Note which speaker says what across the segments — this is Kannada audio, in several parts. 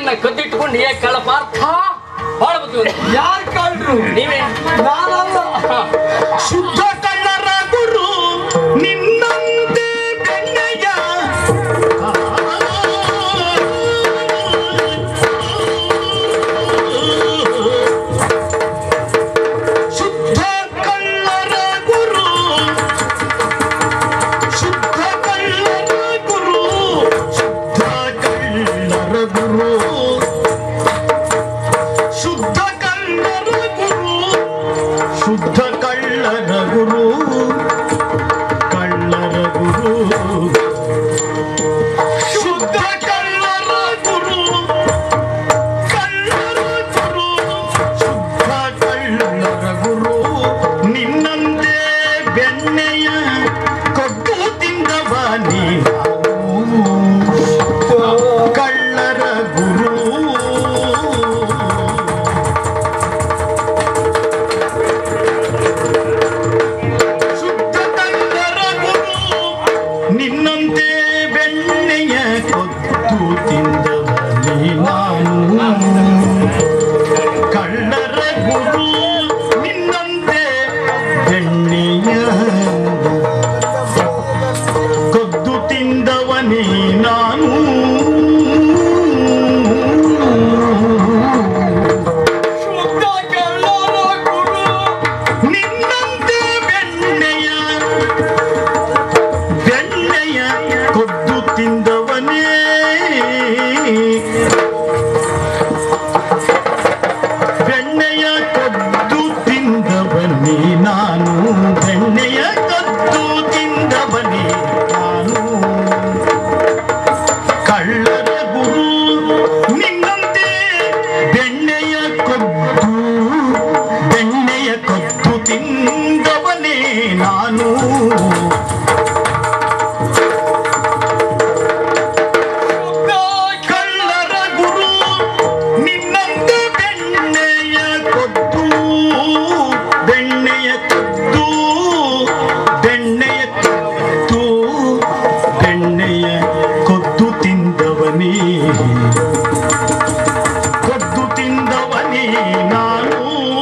Speaker 1: ನಿನ್ನ ಕದ್ದಿಟ್ಕೊಂಡು ಏ ಕಳ ಪಾರ್ಥ ಬಾಳ ಬುದ್ಧಿ
Speaker 2: ಯಾರ್ ಕಳ್ರು
Speaker 1: ನೀವೇ
Speaker 2: ನಾನಲ್ಲ
Speaker 1: ಹಾ.
Speaker 3: ಶುದ್ಧ ಕಳ್ಳರ ಗುರು ನಿನ್ನಂತೆ ಬೆಣ್ಣೆಯ ಶುದ್ಧ ಕಳ್ಳರ ಗುರು ಶುದ್ಧ ಕಳ್ಳರ ಗುರು ಶುದ್ಧ ಕಳ್ಳರ ಗುರು ಶುದ್ಧ ಕಳ್ಳರ ಗುರು ಶುದ್ಧ ಕಳ್ಳರ ಗುರು ಕಳ್ಳರ ಗುರು ಶುದ್ಧ ಕಳ್ಳರ ಗುರು ಕಳ್ಳರ ಗುರು ಶುದ್ಧ ಕಳ್ಳರ ಗುರು ನಿನ್ನಂತೆ ಬೆಣ್ಣೆಯ ಕೊಟ್ಟು ತಿಂದವ ನೀನು ಕಳ್ಳರ ಗುರು ಶುದ್ಧ ಕಳ್ಳರ ಗುರು ನಿನ್ನಂತೆ ಬೆಣ್ಣೆಯ ಕೊತ್ತು ತಿಂದವನಿ ನಾನು ಕಳ್ಳರ ಗುರು ನಿನ್ನಂತೆ ಬೆಣ್ಣೆಯ ಕೊದ್ದು ತಿಂದವನೇ ನಾನು
Speaker 2: ಶುದ್ಧ ಕಳ್ಳರ ಗುರು
Speaker 3: ನಿನ್ನಂತೆ ಬೆಣ್ಣೆಯ ಬೆಣ್ಣೆಯ ಕೊದ್ದು ತಿಂದವನೇ ಬೆಣ್ಣೆಯ ಕೊದ್ದು ತಿಂದವನೇ ನಾನು ಬೆಣ್ಣೆಯ ಕೊದ್ದು ತಿಂದವನೇ ನಾನು ಕಳ್ಳರ ಗುರು ನಿನ್ನಂತೆ ಬೆಣ್ಣೆಯ ಕೊದ್ದು ಬೆಣ್ಣೆಯ ಕೊದ್ದು ತಿಂದವನೇ ನಾನು
Speaker 2: ಶುದ್ಧ
Speaker 3: ಕಳ್ಳರ ಗುರು ನಿನ್ನಂತೆ ಬೆಣ್ಣೆಯ ಕೊದ್ದು ಬೆಣ್ಣೆಯ ಕೊದ್ದು ಬೆಣ್ಣೆಯ ಕೊದ್ದು ಬೆಣ್ಣೆಯ ಕೊದ್ದು ತಿಂದವನೇ ಕೊದ್ದು ತಿಂದವನೇ ನಾನು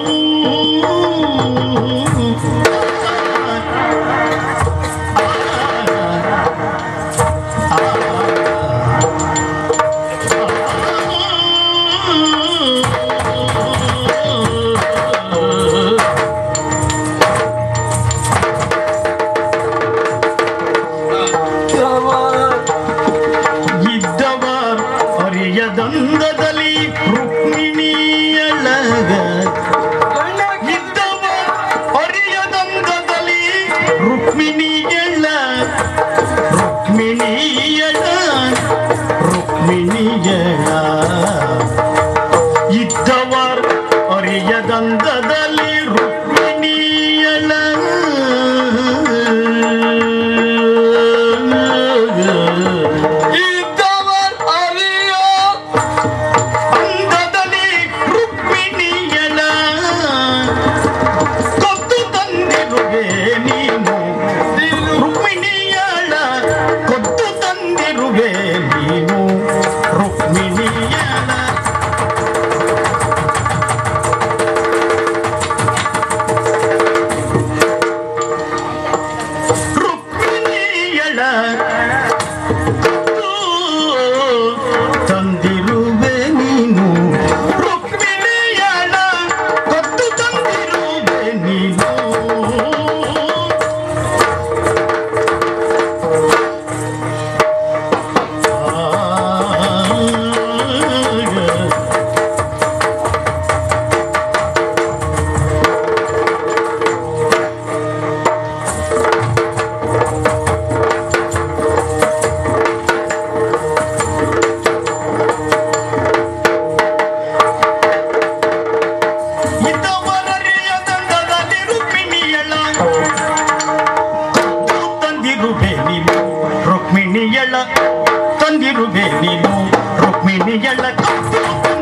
Speaker 3: ಇದ್ದವ ಅರಿಯದಂದದಲ್ಲಿ ರುಕ್ಮಿಣಿಯಳಗ ಇದ್ದವ ಅರಿಯದಂದದಲ್ಲಿ ರುಕ್ಮಿಣಿಯಳ ರುಕ್ಮಿಣಿಯಳ ರುಕ್ಮಿಣಿಯಳ ಇದ್ದವರ್ ಅರಿಯದಂದದಲ್ಲಿ ರುಕ್ಮಿಣಿಯಳ
Speaker 2: ಇದ್ದವರ್ ಅರಿಯ
Speaker 3: ಅಂದದಲ್ಲಿ ರುಕ್ಮಿಣಿಯಳ ಕೊತ್ತು ತಂದಿರುವೆ ನೀನು ರುಕ್ಮಿಣಿಯಳ ಕೊತ್ತು ತಂದಿರುವೆ ನೀನು ರುಕ್ಮಿಣಿಯಳ ರುಕ್ಮಿಣಿಯಳ ಕೊತ್ತು ತಂದಿರುವೆ ನೀನು ರುಕ್ಮಿಣಿಯಳ ಕೊತ್ತು ತಂದಿರುವೆ ನೀನು ಇದ್ದವರರಿಯ ದಂಡದಲ್ಲಿ ರುಕ್ಮಿಣಿಯಳ ಕೊತ್ತು ತಂದಿರುವೆ ನೀನು ರುಕ್ಮಿಣಿಯಳ ತಂದಿರುವೆ ನೀನು ರುಕ್ಮಿಣಿಯಳ ಕೊತ್ತು